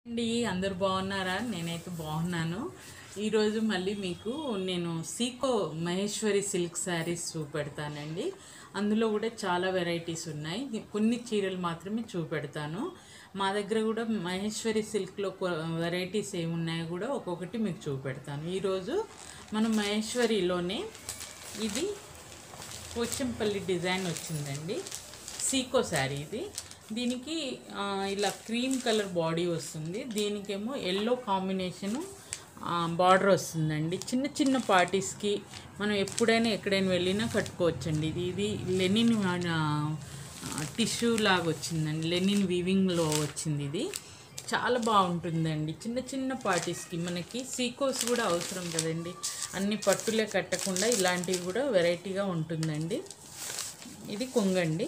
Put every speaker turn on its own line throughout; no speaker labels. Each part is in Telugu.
అండి అందరు బాగున్నారా నేనైతే బాగున్నాను ఈరోజు మళ్ళీ మీకు నేను సీకో మహేశ్వరి సిల్క్ శారీస్ చూపెడతానండి అందులో కూడా చాలా వెరైటీస్ ఉన్నాయి కొన్ని చీరలు మాత్రమే చూపెడతాను మా దగ్గర కూడా మహేశ్వరి సిల్క్లో వెరైటీస్ ఏమున్నాయో కూడా ఒక్కొక్కటి మీకు చూపెడతాను ఈరోజు మనం మహేశ్వరిలోనే ఇది పోచంపల్లి డిజైన్ వచ్చిందండి సీకో శారీ ఇది దీనికి ఆ, ఇలా క్రీమ్ కలర్ బాడీ వస్తుంది దీనికేమో ఎల్లో కాంబినేషను బార్డర్ వస్తుందండి చిన్న చిన్న పార్టీస్కి మనం ఎప్పుడైనా ఎక్కడైనా వెళ్ళినా కట్టుకోవచ్చండి ఇది ఇది లెనిన్ టిష్యూ లాగా వచ్చిందండి లెనిన్ వీవింగ్లో వచ్చింది ఇది చాలా బాగుంటుందండి చిన్న చిన్న పార్టీస్కి మనకి సీకోస్ కూడా అవసరం కదండి అన్ని పట్టులే కట్టకుండా ఇలాంటివి కూడా వెరైటీగా ఉంటుందండి ఇది కొంగండి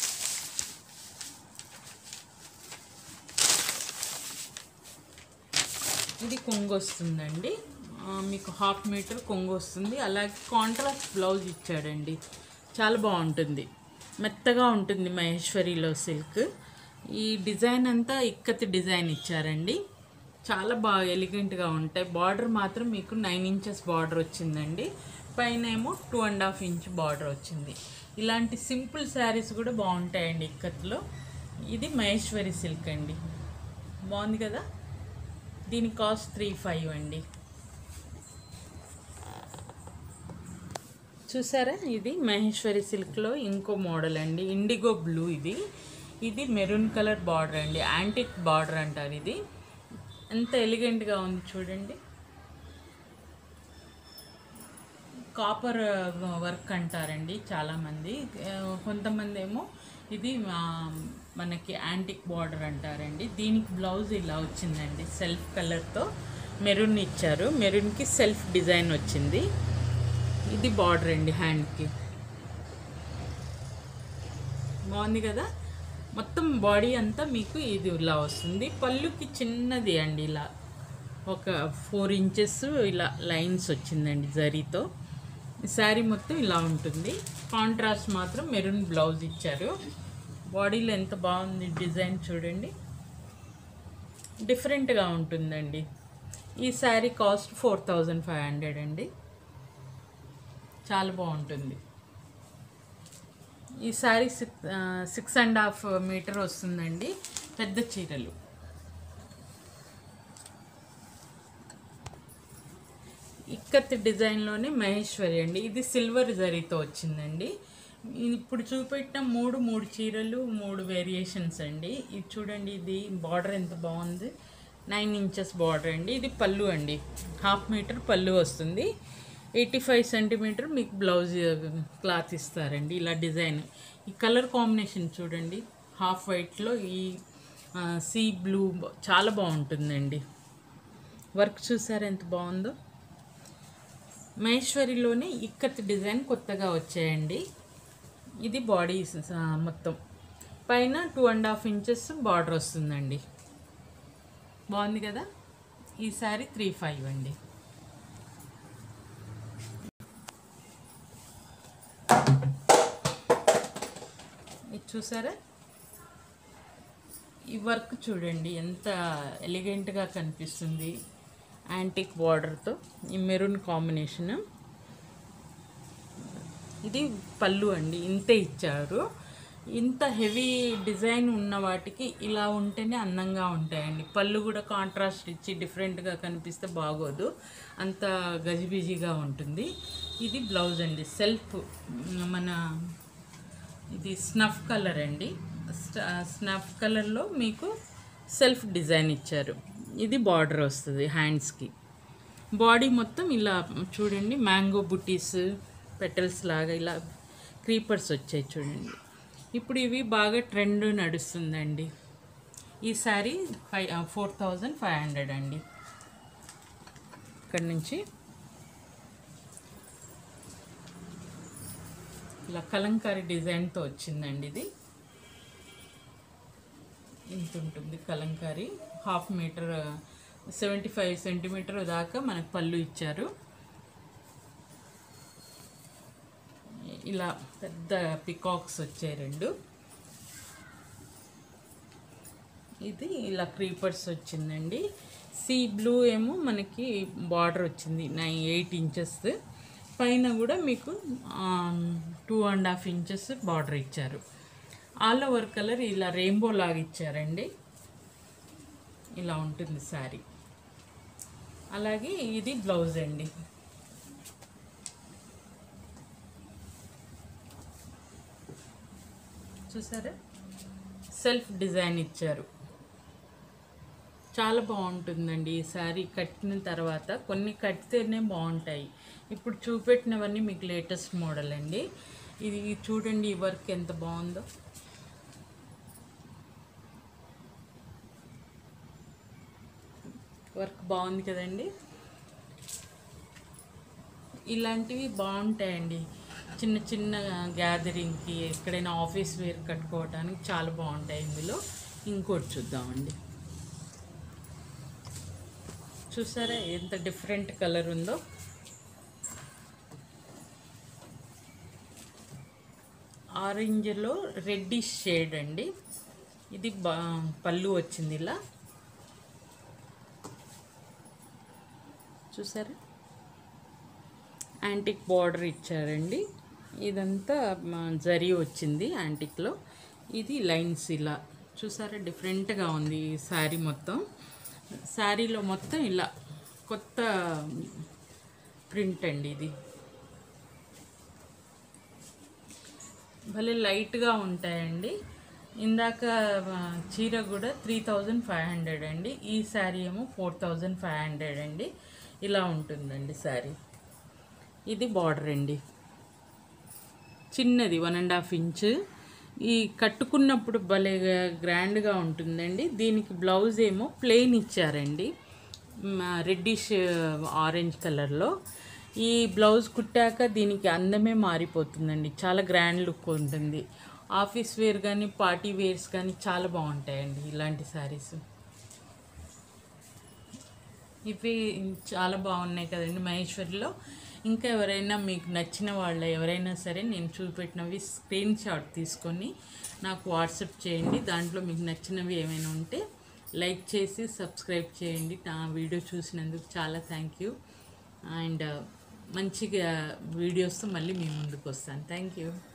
ఇది కొంగు వస్తుందండి ఆ, మీకు హాఫ్ మీటర్ కొంగు వస్తుంది అలాగే కాంట్రాస్ట్ బ్లౌజ్ ఇచ్చాడండి చాలా బాగుంటుంది మెత్తగా ఉంటుంది మహేశ్వరిలో సిల్క్ ఈ డిజైన్ అంతా ఇక్కతి డిజైన్ ఇచ్చారండి చాలా బాగా ఎలిగెంట్గా ఉంటాయి బార్డర్ మాత్రం మీకు నైన్ ఇంచెస్ బార్డర్ వచ్చిందండి పైన ఏమో two and half inch border వచ్చింది ఇలాంటి సింపుల్ శారీస్ కూడా బాగుంటాయండి ఇక్కత్లో ఇది మహేశ్వరి సిల్క్ అండి బాగుంది కదా దీని కాస్ట్ త్రీ ఫైవ్ అండి చూసారా ఇది మహేశ్వరి సిల్క్లో ఇంకో మోడల్ అండి ఇండిగో బ్లూ ఇది ఇది మెరూన్ కలర్ బార్డర్ అండి యాంటిక్ బార్డర్ అంటారు ఇది ఎంత ఎలిగెంట్గా ఉంది చూడండి కాపర్ వర్క్ అంటారండి చాలామంది ఆ, కొంతమంది ఏమో ఇది ఆ, మనకి యాంటిక్ బార్డర్ అంటారండి దీనికి బ్లౌజ్ ఇలా వచ్చిందండి సెల్ఫ్ కలర్తో మెరూన్ ఇచ్చారు మెరూన్కి సెల్ఫ్ డిజైన్ వచ్చింది ఇది బార్డర్ అండి హ్యాండ్కి బాగుంది కదా మొత్తం బాడీ అంతా మీకు ఇది ఇలా వస్తుంది పళ్ళుకి చిన్నది అండి ఇలా ఒక ఫోర్ ఇంచెస్ ఇలా లైన్స్ వచ్చిందండి జరీతో శారీ మొత్తం ఇలా ఉంటుంది కాంట్రాస్ట్ మాత్రం మెరూన్ బ్లౌజ్ ఇచ్చారు బాడీలో ఎంత బాగుంది డిజైన్ చూడండి డిఫరెంట్గా ఉంటుందండి ఈ sari cost four thousand five hundred అండి చాలా బాగుంటుంది ఈ sari six six and half metre వస్తుందండి పెద్ద చీరలు ఇక్కత్ డిజైన్లోనే మహేశ్వరి అండి ఇది సిల్వర్ జరీతో వచ్చిందండి ఇప్పుడు చూపెట్టిన మూడు మూడు చీరలు మూడు వేరియేషన్స్ అండి ఇది చూడండి ఇది బార్డర్ ఎంత బాగుంది నైన్ ఇంచెస్ బార్డర్ అండి ఇది పళ్ళు అండి హాఫ్ మీటర్ పళ్ళు వస్తుంది ఎయిటీ ఫైవ్ సెంటీమీటర్ మీకు బ్లౌజ్ క్లాత్ ఇస్తారండి ఇలా డిజైన్ ఈ కలర్ కాంబినేషన్ చూడండి హాఫ్ వైట్లో ఈ సీ బ్లూ చాలా బాగుంటుందండి వర్క్ చూసారా ఎంత బాగుందో మహేశ్వరిలోనే ఇక్కత్ డిజైన్ కొత్తగా వచ్చాయండి ఇది బాడీ స- మొత్తం పైన two and half inches border వస్తుందండి బాగుంది కదా ఈ సారీ త్రీ ఫైవ్ అండి ఇది చూసారా ఈ వర్క్ చూడండి ఎంత ఎలిగెంట్గా కనిపిస్తుంది యాంటిక్ బార్డర్తో ఈ మెరూన్ కాంబినేషన్ ఇది పళ్ళు అండి ఇంతే ఇచ్చారు ఇంత హెవీ డిజైన్ ఉన్న వాటికి ఇలా ఉంటేనే అందంగా ఉంటాయండి పళ్ళు కూడా కాంట్రాస్ట్ ఇచ్చి డిఫరెంట్గా కనిపిస్తే బాగోదు అంత గజిబిజిగా ఉంటుంది ఇది బ్లౌజ్ అండి సెల్ఫ్ మన ఇది స్నఫ్ కలర్ అండి స్ట- స్నఫ్ కలర్లో మీకు సెల్ఫ్ డిజైన్ ఇచ్చారు ఇది బార్డర్ వస్తుంది హ్యాండ్స్కి బాడీ మొత్తం ఇలా చూడండి మ్యాంగో బుటీస్ పెటల్స్ లాగా ఇలా క్రీపర్స్ వచ్చాయి చూడండి ఇప్పుడు ఇవి బాగా ట్రెండ్ నడుస్తుందండి ఈ sari five four thousand five hundred అండి ఇక్కడ నుంచి ఇలా కలంకారీ డిజైన్తో వచ్చిందండి ఇది ఇంత ఉంటుంది Kalamkari half metre seventy five centimetre దాకా మనకు పళ్ళు ఇచ్చారు ఇలా పెద్ద పికాక్స్ వచ్చాయి రెండు ఇది ఇలా క్రీపర్స్ వచ్చిందండి సీ బ్లూ ఏమో మనకి బార్డర్ వచ్చింది నైన్ ఎయిట్ ఇంచెస్ పైన కూడా మీకు two and half inches border ఇచ్చారు ఆల్ ఓవర్ కలర్ ఇలా రెయిన్బో లాగా ఇచ్చారండి ఇలా ఉంటుంది శారీ అలాగే ఇది బ్లౌజ్ అండి చూసారా సెల్ఫ్ డిజైన్ ఇచ్చారు చాలా బాగుంటుందండి ఈ శారీ కట్టిన తర్వాత కొన్ని కట్టితేనే బాగుంటాయి ఇప్పుడు చూపెట్టినవన్నీ మీకు లేటెస్ట్ మోడల్ అండి ఇది చూడండి ఈ వర్క్ ఎంత బాగుందో వర్క్ బాగుంది కదండి ఇలాంటివి బాగుంటాయండి చిన్న చిన్న గ్యాదరింగ్కి ఎక్కడైనా ఆఫీస్ వేర్ కట్టుకోవడానికి చాలా బాగుంటాయి ఇందులో ఇంకోటి చూద్దామండి చూసారా ఎంత డిఫరెంట్ కలర్ ఉందో ఆరెంజ్లో రెడ్డిష్ షేడ్ అండి ఇది బా పళ్ళు వచ్చింది ఇలా చూసారా యాంటిక్ బార్డర్ ఇచ్చారండి ఇదంతా మా జరీ వచ్చింది యాంటిక్లో ఇది లైన్స్ ఇలా చూసారా డిఫరెంట్గా ఉంది ఈ శారీ మొత్తం శారీలో మొత్తం ఇలా కొత్త ప్రింట్ అండి ఇది భలే లైట్గా ఉంటాయండి ఇందాక ఆ, చీర కూడా త్రీ థౌజండ్ ఫైవ్ హండ్రెడ్ అండి ఈ శారీ ఏమో ఫోర్ థౌజండ్ ఫైవ్ హండ్రెడ్ అండి ఇలా ఉంటుందండి శారీ ఇది బార్డర్ అండి చిన్నది వన్ అండ్ హాఫ్ ఇంచ్ ఈ కట్టుకున్నప్పుడు భలే గ్రాండ్గా ఉంటుందండి దీనికి బ్లౌజ్ ఏమో ప్లెయిన్ ఇచ్చారండి రెడ్డిష్ ఆరెంజ్ కలర్లో ఈ బ్లౌజ్ కుట్టాక దీనికి అందమే మారిపోతుందండి చాలా గ్రాండ్ లుక్ ఉంటుంది ఆఫీస్ వేర్ కానీ పార్టీ వేర్స్ కానీ చాలా బాగుంటాయండి ఇలాంటి శారీస్ ఇవి చాలా బాగున్నాయి కదండి మహేశ్వరిలో ఇంకా ఎవరైనా మీకు నచ్చిన వాళ్ళు ఎవరైనా సరే నేను చూపెట్టినవి స్క్రీన్ షాట్ తీసుకొని నాకు వాట్సాప్ చేయండి దాంట్లో మీకు నచ్చినవి ఏమైనా ఉంటే లైక్ చేసి సబ్స్క్రైబ్ చేయండి నా వీడియో చూసినందుకు చాలా థ్యాంక్ యూ అండ్ మంచిగా వీడియోస్తో మళ్ళీ మీ ముందుకు వస్తాను థ్యాంక్ యూ